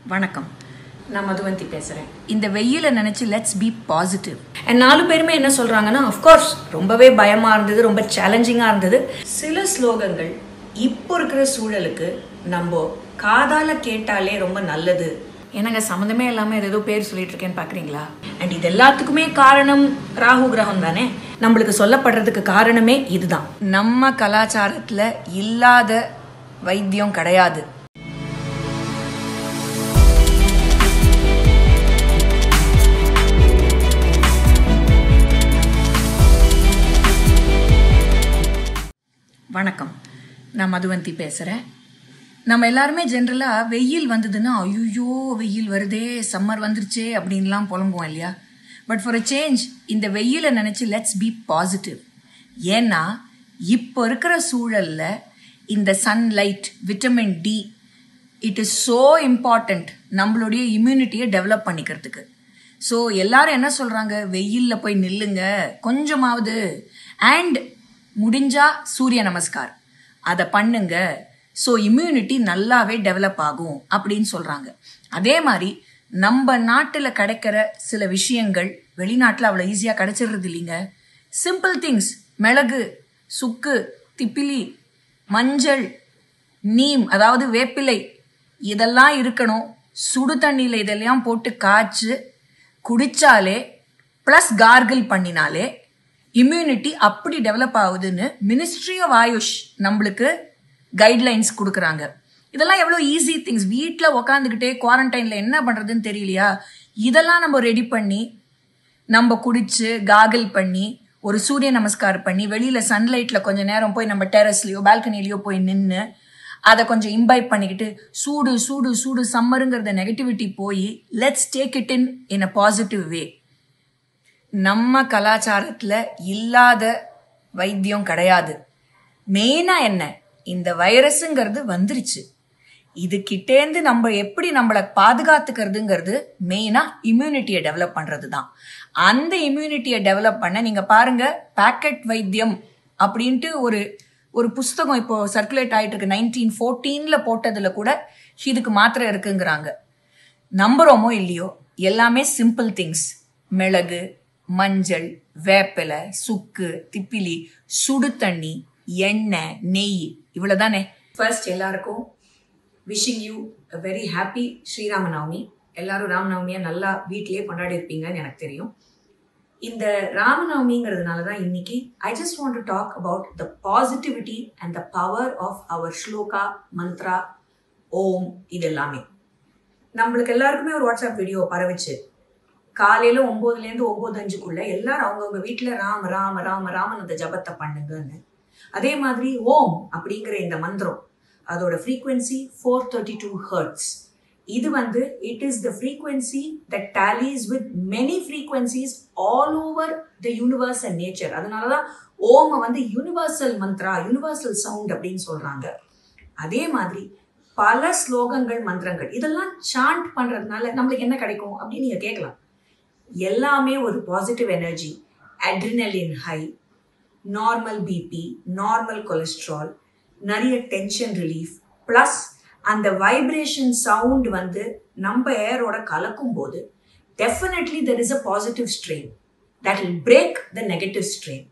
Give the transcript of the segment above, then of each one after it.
வணக்கம் நான் மதுவந்தி பேசுகிறேன் இந்த வெயில நினைச்சு லெட்ஸ் பி பாசிட்டிவ் அண்ட் நாலு பேருமே என்ன சொல்கிறாங்கன்னா அஃப்கோர்ஸ் ரொம்பவே பயமாக இருந்தது ரொம்ப சேலஞ்சிங்காக இருந்தது சில ஸ்லோகங்கள் இப்போ இருக்கிற சூழலுக்கு நம்ம காதால கேட்டாலே ரொம்ப நல்லது என்னங்க சம்மந்தமே இல்லாமல் ஏதோ பேர் சொல்லிட்டு இருக்கேன்னு பார்க்குறீங்களா அண்ட் இது எல்லாத்துக்குமே காரணம் ராகு கிரகம் தானே நம்மளுக்கு சொல்லப்படுறதுக்கு காரணமே இதுதான் நம்ம கலாச்சாரத்துல இல்லாத வைத்தியம் கிடையாது வணக்கம் நான் மதுவந்தி பேசுகிறேன் நம்ம எல்லாருமே ஜென்ரலாக வெயில் வந்ததுன்னா ஐயோ வெயில் வருதே சம்மர் வந்துருச்சே அப்படின்லாம் புலம்புவோம் இல்லையா பட் ஃபார் அ சேஞ்ச் இந்த வெயிலை நினச்சி லெட்ஸ் பி பாசிட்டிவ் ஏன்னா இப்போ இருக்கிற சூழலில் இந்த sunlight vitamin D it is so important நம்மளுடைய இம்யூனிட்டியை டெவலப் பண்ணிக்கிறதுக்கு ஸோ எல்லாரும் என்ன சொல்கிறாங்க வெயிலில் போய் நில்லுங்க கொஞ்சமாவது அண்ட் முடிஞ்சா சூரிய நமஸ்கார் அதை பண்ணுங்க ஸோ இம்யூனிட்டி நல்லாவே டெவலப் ஆகும் அப்படின்னு சொல்கிறாங்க அதே மாதிரி நம்ம நாட்டில் கிடைக்கிற சில விஷயங்கள் வெளிநாட்டில் அவ்வளோ ஈஸியாக கிடைச்சிடுறது இல்லைங்க சிம்பிள் திங்ஸ் மிளகு சுக்கு திப்பிலி மஞ்சள் நீம் அதாவது வேப்பிலை இதெல்லாம் இருக்கணும் சுடு தண்ணியில் இதெல்லாம் போட்டு காய்ச்சி குடிச்சாலே ப்ளஸ் கார்கிள் பண்ணினாலே இம்யூனிட்டி அப்படி டெவலப் ஆகுதுன்னு மினிஸ்ட்ரி ஆஃப் ஆயுஷ் நம்மளுக்கு கைட்லைன்ஸ் கொடுக்குறாங்க இதெல்லாம் எவ்வளோ ஈஸி திங்ஸ் வீட்டில் உக்காந்துக்கிட்டே குவாரண்டைனில் என்ன பண்ணுறதுன்னு தெரியலையா இதெல்லாம் நம்ம ரெடி பண்ணி நம்ம குடிச்சு காகிள் பண்ணி ஒரு சூரிய நமஸ்கார் பண்ணி வெளியில் சன்லைட்டில் கொஞ்சம் நேரம் போய் நம்ம டெரஸ்லையோ பால்கனிலையோ போய் நின்று அதை கொஞ்சம் இம்பைப் பண்ணிக்கிட்டு சூடு சூடு சூடு சம்மருங்கிறத நெகட்டிவிட்டி போய் let's take it in in a positive way நம்ம கலாச்சாரத்தில் இல்லாத வைத்தியம் கிடையாது மெயினாக என்ன இந்த வைரஸுங்கிறது வந்துருச்சு இது கிட்டேந்து நம்ம எப்படி நம்மளை பாதுகாத்துக்கிறதுங்கிறது மெயினாக இம்யூனிட்டியை டெவலப் பண்ணுறது தான் அந்த இம்யூனிட்டியை டெவலப் பண்ண நீங்கள் பாருங்கள் பேக்கெட் வைத்தியம் அப்படின்ட்டு ஒரு ஒரு புஸ்தகம் இப்போ சர்க்குலேட் ஆகிட்டு இருக்கு நைன்டீன் ஃபோர்டீனில் போட்டதில் கூட இதுக்கு மாத்திரை இருக்குங்கிறாங்க நம்புகிறோமோ இல்லையோ எல்லாமே சிம்பிள் திங்ஸ் மிளகு மஞ்சள் வேப்பிலை சுக்கு திப்பிலி சுடு தண்ணி எண்ணெய் நெய் இவ்வளோதானே ஃபர்ஸ்ட் எல்லாருக்கும் wishing you a very happy Sri Rama Navami எல்லாரும் ராமநவமியை நல்லா வீட்டிலேயே கொண்டாடி இருப்பீங்கன்னு எனக்கு தெரியும் இந்த ராமநவமிங்கிறதுனால தான் இன்னைக்கு I just want to talk about the positivity and the power of our sloka mantra Om இது எல்லாமே நம்மளுக்கு எல்லாருக்குமே ஒரு வாட்ஸ்அப் வீடியோ பரவிச்சு காலையில ஒன்பதுலேருந்து ஒன்பது அஞ்சுக்குள்ள எல்லாரும் அவங்கவுங்க வீட்டில் ராம ராம ராம ராமன் அந்த ஜபத்தை பண்ணுங்கன்னு அதே மாதிரி ஓம் அப்படிங்கிற இந்த மந்திரம் அதோட frequency four thirty two hertz இது வந்து it is the frequency that tallies with many frequencies all over the universe and nature அதனால தான் ஓமை வந்து யூனிவர்சல் மந்த்ரா யூனிவர்சல் சவுண்ட் அப்படின்னு சொல்றாங்க அதே மாதிரி பல ஸ்லோகங்கள் மந்திரங்கள் இதெல்லாம் சாண்ட் பண்றதுனால நம்மளுக்கு என்ன கிடைக்கும் அப்படின்னு நீங்க கேட்கலாம் எல்லாமே ஒரு positive energy adrenaline high normal BP normal cholesterol நிறைய டென்ஷன் ரிலீஃப் ப்ளஸ் அந்த வைப்ரேஷன் சவுண்ட் வந்து நம்ம ஏரோட கலக்கும் போது definitely there is a positive strain that will break the negative strain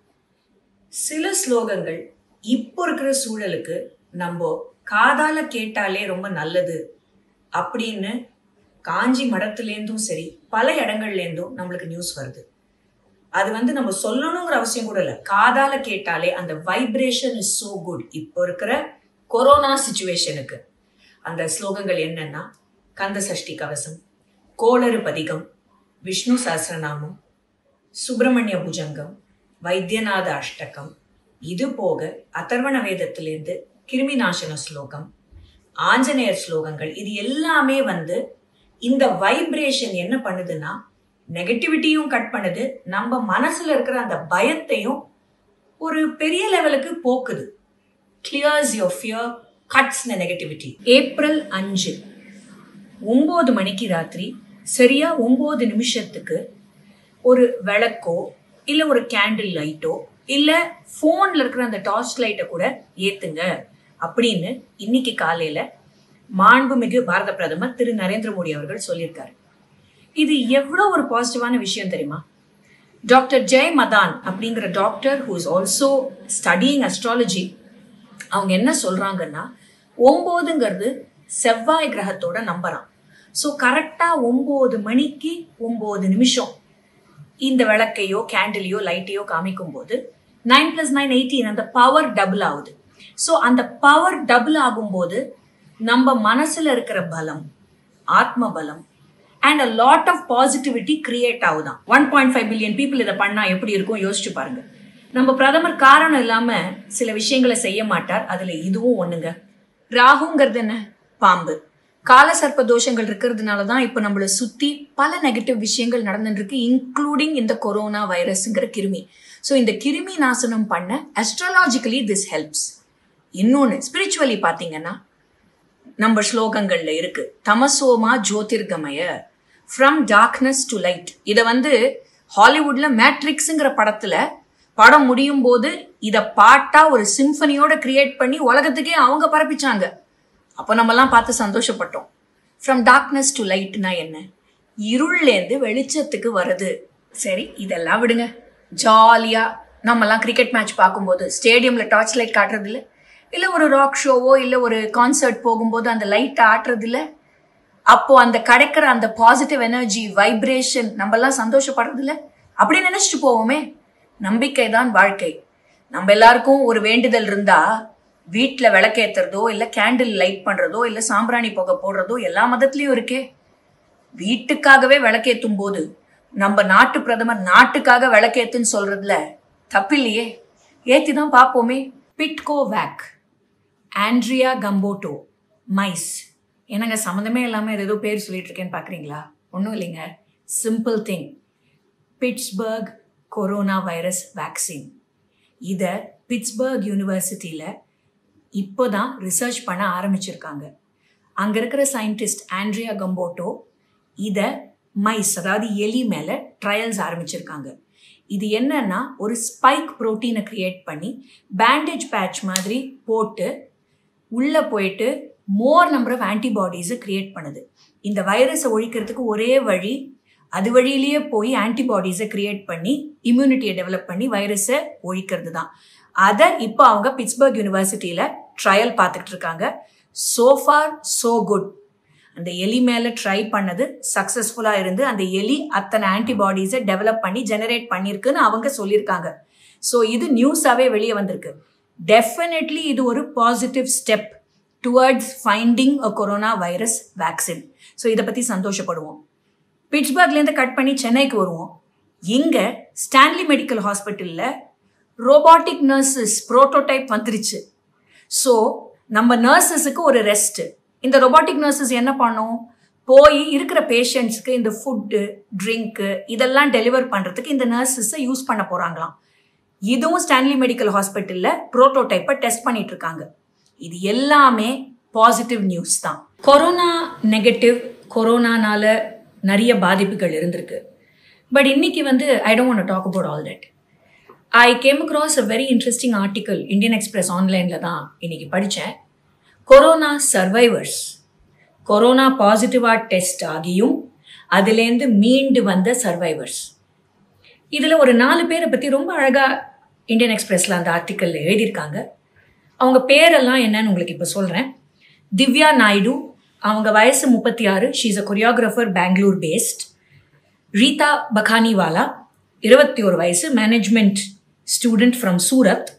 சில ஸ்லோகங்கள் இப்போ இருக்கிற சூழலுக்கு நம்ம காதால கேட்டாலே ரொம்ப நல்லது அப்படின்னு காஞ்சி மடத்துலேருந்தும் சரி பல இடங்கள்லேருந்தும் நம்மளுக்கு நியூஸ் வருது அது வந்து நம்ம சொல்லணுங்கிற அவசியம் கூட இல்லை காதால கேட்டாலே அந்த வைப்ரேஷன் இஸ் சோ குட் இப்போ இருக்கிற கொரோனா சுச்சுவேஷனுக்கு அந்த ஸ்லோகங்கள் என்னன்னா கந்த சஷ்டி கவசம் கோளறு பதிகம் விஷ்ணு சஹஸ்ரநாமம் சுப்பிரமணிய புஜங்கம் வைத்தியநாத அஷ்டகம் இது போக அதர்வண வேதத்திலேருந்து கிருமி நாசன ஸ்லோகம் ஆஞ்சநேயர் ஸ்லோகங்கள் இது எல்லாமே வந்து இந்த வைப்ரேஷன் என்ன பண்ணுதுன்னா நெகட்டிவிட்டியும் கட் பண்ணுது நம்ம மனசுல இருக்கிற அந்த பயத்தையும் ஒரு பெரிய லெவலுக்கு போக்குது clears your fear cuts the negativity April அஞ்சு ஒம்பது மணிக்கு ராத்திரி சரியா ஒம்பது நிமிஷத்துக்கு ஒரு விளக்கோ இல்லை ஒரு கேண்டில் லைட்டோ இல்லை ஃபோனில் இருக்கிற அந்த டார்ச் லைட்டை கூட ஏற்றுங்க அப்படின்னு இன்னைக்கு காலையில் மாண்புமிகு பாரத பிரதமர் திரு நரேந்திர மோடி அவர்கள் சொல்லியிருக்காரு இது எவ்வளோ ஒரு பாசிட்டிவான விஷயம் தெரியுமா டாக்டர் ஜெய் மதான் அப்படிங்கிற doctor who is also studying astrology அவங்க என்ன சொல்றாங்கன்னா ஒம்போதுங்கிறது செவ்வாய் கிரகத்தோட நம்பராம் ஸோ கரெக்டாக ஒம்பது மணிக்கு ஒம்பது நிமிஷம் இந்த விளக்கையோ கேண்டிலையோ லைட்டையோ காமிக்கும் போது நைன் பிளஸ் நைன் எயிட்டீன் அந்த பவர் டபுள் ஆகுது ஸோ அந்த பவர் டபுள் ஆகும்போது நம்ம மனசுல இருக்கிற பலம் ஆத்ம பலம் and a lot of positivity create ஆகுதான் one point five billion people இதை பண்ணா எப்படி இருக்கும் யோசிச்சு பாருங்க நம்ம பிரதமர் காரணம் இல்லாம சில விஷயங்களை செய்ய மாட்டார் அதுல இதுவும் ஒண்ணுங்க ராகுங்கிறது என்ன பாம்பு கால சர்ப்ப தோஷங்கள் இருக்கிறதுனால தான் இப்போ நம்மளை சுத்தி பல நெகட்டிவ் விஷயங்கள் நடந்துட்டு இருக்கு இன்க்ளூடிங் இந்த கொரோனா வைரஸ்ங்கிற கிருமி ஸோ இந்த கிருமி நாசனம் பண்ண அஸ்ட்ராலாஜிக்கலி திஸ் ஹெல்ப்ஸ் இன்னொன்று ஸ்பிரிச்சுவலி பார்த்தீங்கன்னா நம்ம ஸ்லோகங்கள்ல இருக்கு தமசோமா ஜோதிர்கமய ஃப்ரம் டார்க்னஸ் டு லைட் இதை வந்து ஹாலிவுட்ல மேட்ரிக்ஸுங்கிற படத்துல படம் முடியும் போது இதை பாட்டா ஒரு சிம்பனியோட கிரியேட் பண்ணி உலகத்துக்கே அவங்க பரப்பிச்சாங்க அப்போ நம்மலாம் பார்த்து சந்தோஷப்பட்டோம் ஃப்ரம் டார்க்னஸ் டு லைட்னா என்ன இருள்லேருந்து வெளிச்சத்துக்கு வருது சரி இதெல்லாம் விடுங்க ஜாலியாக நம்மலாம் கிரிக்கெட் மேட்ச் பார்க்கும்போது ஸ்டேடியமில் டார்ச் லைட் காட்டுறது இல்லை இல்லை ஒரு ராக் ஷோவோ இல்லை ஒரு கான்சர்ட் போகும்போது அந்த லைட் ஆட்டுறது இல்லை அப்போ அந்த கிடைக்கிற அந்த பாசிட்டிவ் எனர்ஜி வைப்ரேஷன் நம்மலாம் சந்தோஷப்படுறது இல்லை அப்படி நினைச்சிட்டு போவோமே நம்பிக்கை தான் வாழ்க்கை நம்ம எல்லாருக்கும் ஒரு வேண்டுதல் இருந்தா வீட்டில் விளக்கேத்துறதோ இல்லை கேண்டில் லைட் பண்றதோ இல்லை சாம்பிராணி புகை போடுறதோ எல்லா மதத்துலயும் இருக்கே வீட்டுக்காகவே விளக்கேத்தும் போது நம்ம நாட்டு பிரதமர் நாட்டுக்காக விளக்கேத்துன்னு சொல்றதுல தப்பில்லையே ஏத்தி தான் பார்ப்போமே PittCoVacc Andrea Gambotto mice என்னங்க சம்மந்தமே இல்லாமல் ஏதோ பேர் சொல்லிட்டு இருக்கேன்னு பார்க்குறீங்களா ஒன்றும் இல்லைங்க simple thing Pittsburgh corona virus vaccine இதை பிட்ஸ்பர்க் யூனிவர்சிட்டியில் இப்போ தான் ரிசர்ச் பண்ண ஆரம்பிச்சிருக்காங்க அங்கே இருக்கிற சயின்டிஸ்ட் ஆண்ட்ரியா கம்போட்டோ இதை மைஸ் அதாவது எலி மேலே ட்ரையல்ஸ் ஆரம்பிச்சிருக்காங்க இது என்னன்னா ஒரு ஸ்பைக் ப்ரோட்டீனை கிரியேட் பண்ணி பேண்டேஜ் பேட்ச் மாதிரி போட்டு உள்ளே போயிட்டு மோர் நம்பர் ஆஃப் ஆன்டிபாடிஸை கிரியேட் பண்ணுது இந்த வைரஸை ஒழிக்கிறதுக்கு ஒரே வழி அது வழியிலேயே போய் ஆன்டிபாடிஸை கிரியேட் பண்ணி இம்யூனிட்டியை டெவலப் பண்ணி வைரஸை ஒழிக்கிறது தான் அதை இப்போ அவங்க பிட்ஸ்பர்க் யூனிவர்சிட்டியில் ட்ரையல் பார்த்துக்கிட்டு இருக்காங்க so far so குட் அந்த எலி மேலே ட்ரை பண்ணது சக்ஸஸ்ஃபுல்லாக இருந்து அந்த எலி அத்தனை ஆன்டிபாடிஸை டெவலப் பண்ணி ஜெனரேட் பண்ணியிருக்குன்னு அவங்க சொல்லியிருக்காங்க ஸோ இது நியூஸாகவே வெளியே வந்திருக்கு டெஃபினெட்லி இது ஒரு positive step towards finding a corona virus vaccine so இதை பற்றி சந்தோஷப்படுவோம் பிட்ஸ்பர்க்லேருந்து கட் பண்ணி சென்னைக்கு வருவோம் இங்கே ஸ்டான்லி மெடிக்கல் ஹாஸ்பிட்டலில் ரோபாட்டிக் நர்சஸ் ப்ரோட்டோடைப் வந்துருச்சு ஸோ நம்ம நர்சஸுக்கு ஒரு ரெஸ்ட்டு இந்த ரொபாட்டிக் நர்சஸ் என்ன பண்ணும் போய் இருக்கிற பேஷண்ட்ஸ்க்கு இந்த ஃபுட்டு ட்ரிங்க்கு இதெல்லாம் டெலிவர் பண்ணுறதுக்கு இந்த நர்சஸை யூஸ் பண்ண போகிறாங்களாம் இதுவும் ஸ்டான்லி மெடிக்கல் ஹாஸ்பிட்டலில் ப்ரோட்டோடைப்பை டெஸ்ட் பண்ணிட்டு இருக்காங்க இது எல்லாமே பாசிட்டிவ் நியூஸ் தான் கொரோனா நெகட்டிவ் கொரோனானால நிறைய பாதிப்புகள் இருந்திருக்கு பட் இன்னைக்கு வந்து I don't talk about all that I came across a very interesting article Indian Express ஆன்லைனில் தான் இன்னைக்கு படித்தேன் கொரோனா சர்வைவர்ஸ் கொரோனா பாசிட்டிவாக டெஸ்ட் ஆகியும் அதுலேருந்து மீண்டு வந்த சர்வைவர்ஸ் இதில் ஒரு நாலு பேரை பற்றி ரொம்ப அழகாக இந்தியன் எக்ஸ்பிரஸில் அந்த ஆர்டிக்கலில் எழுதியிருக்காங்க அவங்க பேரெல்லாம் என்னன்னு உங்களுக்கு இப்போ சொல்கிறேன் திவ்யா நாயுடு அவங்க வயசு முப்பத்தி ஆறு she's a choreographer Bangalore based Reetha Baganiwala இருபத்தி ஒரு வயசு management student from Surat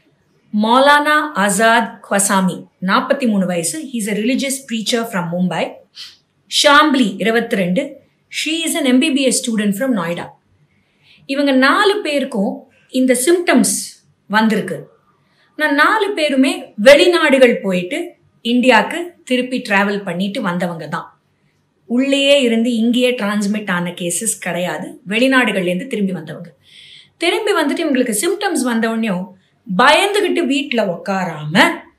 Maulana Azad Quasmi நாற்பத்தி மூணு வயசு he's a religious preacher from Mumbai Shambli இருபத்தி ரெண்டு she is an MBBS student from Noida இவங்க நாலு பேருக்கும் இந்த சிம்டம்ஸ் வந்திருக்கு நான் நாலு பேருமே வெளிநாடுகள் போயிட்டு இந்தியாவுக்கு திருப்பி ட்ராவல் பண்ணிட்டு வந்தவங்க தான் உள்ளேயே இருந்து இங்கேயே டிரான்ஸ்மிட் ஆன கேசஸ் கிடையாது வெளிநாடுகள்லேருந்து திரும்பி வந்தவங்க திரும்பி வந்துட்டு இவங்களுக்கு சிம்டம்ஸ் வந்தவுடனேயும் பயந்துக்கிட்டு வீட்டில் உக்காராம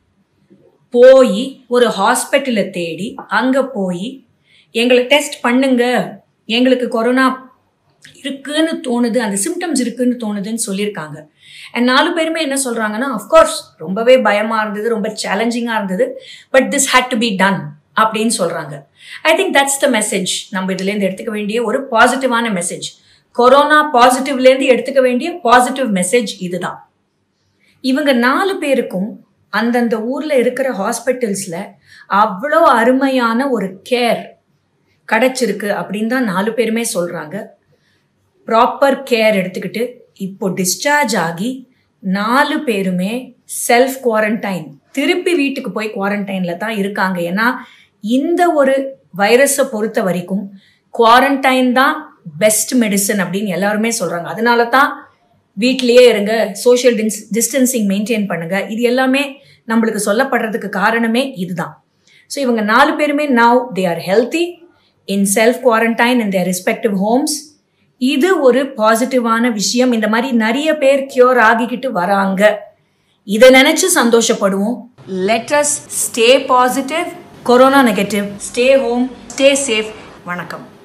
போய் ஒரு ஹாஸ்பிட்டலை தேடி அங்கே போய் எங்களை டெஸ்ட் பண்ணுங்க எங்களுக்கு கொரோனா இருக்குன்னு தோணுது அந்த சிம்டம்ஸ் இருக்குன்னு தோணுதுன்னு சொல்லியிருக்காங்க அண்ட் நாலு பேருமே என்ன சொல்றாங்கன்னா அஃப்கோர்ஸ் ரொம்பவே பயமா இருந்தது ரொம்ப சேலஞ்சிங்காக இருந்தது but this had to be done அப்படின்னு சொல்றாங்க I think that's the message நம்ம இதுலேருந்து எடுத்துக்க வேண்டிய ஒரு பாசிட்டிவான மெசேஜ் கொரோனா பாசிட்டிவ்லேருந்து எடுத்துக்க வேண்டிய பாசிட்டிவ் மெசேஜ் இதுதான் இவங்க நாலு பேருக்கும் அந்தந்த ஊர்ல இருக்கிற ஹாஸ்பிட்டல்ஸ்ல அவ்வளோ அருமையான ஒரு கேர் கிடைச்சிருக்கு அப்படின்னு தான் நாலு பேருமே சொல்றாங்க ப்ராப்பர் கேர் எடுத்துக்கிட்டு இப்போ டிஸ்சார்ஜ் ஆகி நாலு பேருமே செல்ஃப் குவாரண்டைன் திருப்பி வீட்டுக்கு போய் குவாரண்டைன்ல தான் இருக்காங்க ஏன்னா இந்த ஒரு வைரஸை பொறுத்த வரைக்கும் குவாரண்டைன் தான் பெஸ்ட் மெடிசன் அப்படின்னு எல்லாருமே சொல்றாங்க அதனால தான் வீட்லயே இருங்க சோஷியல் டின்ஸ் டிஸ்டன்சிங் மெயின்டைன் பண்ணுங்க இது எல்லாமே நம்மளுக்கு சொல்லப்படுறதுக்கு காரணமே இதுதான் ஸோ இவங்க நாலு பேருமே now they are healthy in self quarantine in their respective homes இது ஒரு பாசிட்டிவான விஷயம் இந்த மாதிரி நிறைய பேர் கியூர் ஆகிக்கிட்டு வராங்க இதை நினைச்சு சந்தோஷப்படுவோம் let's stay positive corona negative stay home stay safe வணக்கம்